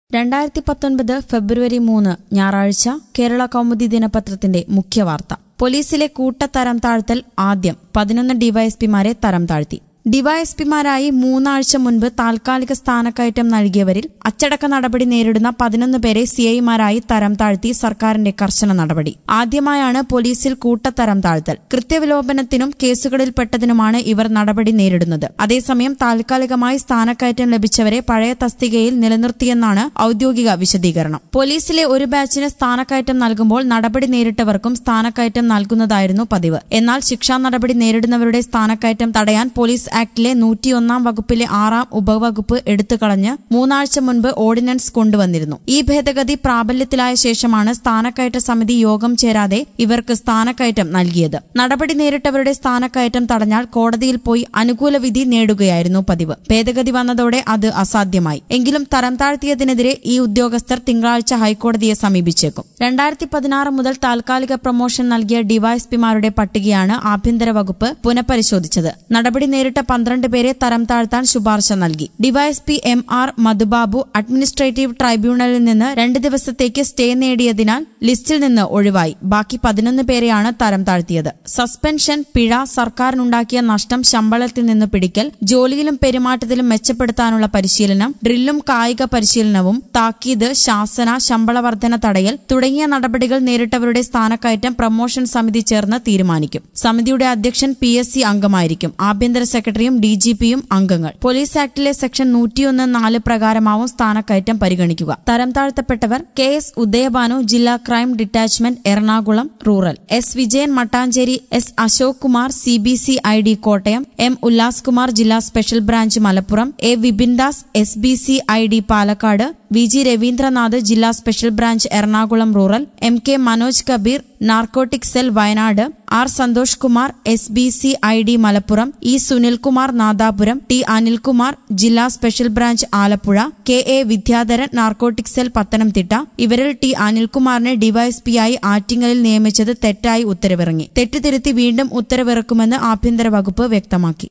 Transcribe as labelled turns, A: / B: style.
A: രണ്ടായിരത്തി പത്തൊൻപത് ഫെബ്രുവരി മൂന്ന് ഞായറാഴ്ച കേരള കൗമുദി ദിനപത്രത്തിന്റെ മുഖ്യവാർത്ത പോലീസിലെ കൂട്ടത്തരം താഴ്ത്തൽ ആദ്യം പതിനൊന്ന് ഡിവൈഎസ്പിമാരെ തരം താഴ്ത്തി ഡിവൈഎസ്പിമാരായി മൂന്നാഴ്ച മുൻപ് താൽക്കാലിക സ്ഥാനക്കയറ്റം നൽകിയവരിൽ അച്ചടക്ക നടപടി നേരിടുന്ന പതിനൊന്ന് പേരെ സിഐമാരായി തരം താഴ്ത്തി സർക്കാരിന്റെ കർശന നടപടി ആദ്യമായാണ് പോലീസിൽ കൂട്ടത്തരം താഴ്ത്തൽ കൃത്യവിലോപനത്തിനും കേസുകളിൽപ്പെട്ടതിനുമാണ് ഇവർ നടപടി നേരിടുന്നത് അതേസമയം താൽക്കാലികമായി സ്ഥാനക്കയറ്റം ലഭിച്ചവരെ പഴയ തസ്തികയിൽ നിലനിർത്തിയെന്നാണ് ഔദ്യോഗിക വിശദീകരണം പോലീസിലെ ഒരു ബാച്ചിന് സ്ഥാനക്കയറ്റം നൽകുമ്പോൾ നടപടി നേരിട്ടവർക്കും സ്ഥാനക്കയറ്റം നൽകുന്നതായിരുന്നു പതിവ് എന്നാൽ ശിക്ഷാ നടപടി നേരിടുന്നവരുടെ സ്ഥാനക്കയറ്റം തടയാൻ പോലീസ് ആക്ടിലെ നൂറ്റിയൊന്നാം വകുപ്പിലെ ആറാം ഉപവകുപ്പ് എടുത്തുകളഞ്ഞ് മൂന്നാഴ്ച മുൻപ് ഓർഡിനൻസ് കൊണ്ടുവന്നിരുന്നു ഈ ഭേദഗതി പ്രാബല്യത്തിലായ ശേഷമാണ് സ്ഥാനക്കയറ്റ സമിതി യോഗം ചേരാതെ ഇവർക്ക് സ്ഥാനക്കയറ്റം നൽകിയത് നടപടി നേരിട്ടവരുടെ സ്ഥാനക്കയറ്റം തടഞ്ഞാൽ കോടതിയിൽ പോയി അനുകൂല വിധി നേടുകയായിരുന്നു പതിവ് ഭേദഗതി വന്നതോടെ അത് അസാധ്യമായി എങ്കിലും തരം താഴ്ത്തിയതിനെതിരെ ഈ ഉദ്യോഗസ്ഥർ തിങ്കളാഴ്ച ഹൈക്കോടതിയെ സമീപിച്ചേക്കും രണ്ടായിരത്തി പതിനാറ് മുതൽ താൽക്കാലിക പ്രൊമോഷൻ നൽകിയ ഡിവൈഎസ്പിമാരുടെ പട്ടികയാണ് ആഭ്യന്തര വകുപ്പ് പുനഃപരിശോധിച്ചത് നടപടി നേരിട്ട പന്ത്രണ്ട് പേരെ തരം താഴ്ത്താൻ ശുപാർശ നൽകി DYSP M R Madhubabu administrative ട്രൈബ്യൂണലിൽ നിന്ന് രണ്ട് ദിവസത്തേക്ക് സ്റ്റേ നേടിയതിനാൽ ലിസ്റ്റിൽ നിന്ന് ഒഴിവായി ബാക്കി പതിനൊന്ന് പേരെയാണ് തരം താഴ്ത്തിയത് സസ്പെൻഷൻ പിഴ സർക്കാരിനുണ്ടാക്കിയ നഷ്ടം ശമ്പളത്തിൽ നിന്ന് പിടിക്കൽ ജോലിയിലും പെരുമാറ്റത്തിലും മെച്ചപ്പെടുത്താനുള്ള പരിശീലനം ഡ്രില്ലും കായിക പരിശീലനവും താക്കീത് ശാസന ശമ്പള വർധന തടയൽ തുടങ്ങിയ നടപടികൾ നേരിട്ടവരുടെ സ്ഥാനക്കയറ്റം പ്രമോഷൻ സമിതി ചേർന്ന് തീരുമാനിക്കും സമിതിയുടെ അധ്യക്ഷൻ പി എസ് സി അംഗമായിരിക്കും ആഭ്യന്തര സെക്രട്ടറിയും ഡി ജി പിയും അംഗങ്ങൾ പോലീസ് ആക്ടിലെ സെക്ഷൻ നൂറ്റിയൊന്ന് നാല് പ്രകാരമാവും സ്ഥാനക്കയറ്റം പരിഗണിക്കുക തരം താഴ്ത്തപ്പെട്ടവർ കെ എസ് ഉദയഭാനു ജില്ലാ crime detachment Ernakulam rural S Vijayan Mattancherry S Ashok Kumar C B C I D Kottayam M Ullas Kumar ജില്ലാ special branch Malappuram A Vipindas S B C I D Palakkad V G Ravindranath ജില്ലാ special branch Ernakulam rural M K Manoj Kabeer narcotic cell Wayanad R Santhosh Kumar S B C I D Malappuram E Sunilkumar Nadapuram T Anilkumar ജില്ലാ special branch Alappuzha K A Vidyadharan narcotic cell Pathanamthitta ഇവരിൽ T അനിൽകുമാറിനെ ഡിവൈഎസ്പിയായി ആറ്റിങ്ങലിൽ നിയമിച്ചത് തെറ്റായി ഉത്തരവിറങ്ങി തെറ്റുതിരുത്തി വീണ്ടും ഉത്തരവിറക്കുമെന്ന് ആഭ്യന്തര വകുപ്പ് വ്യക്തമാക്കി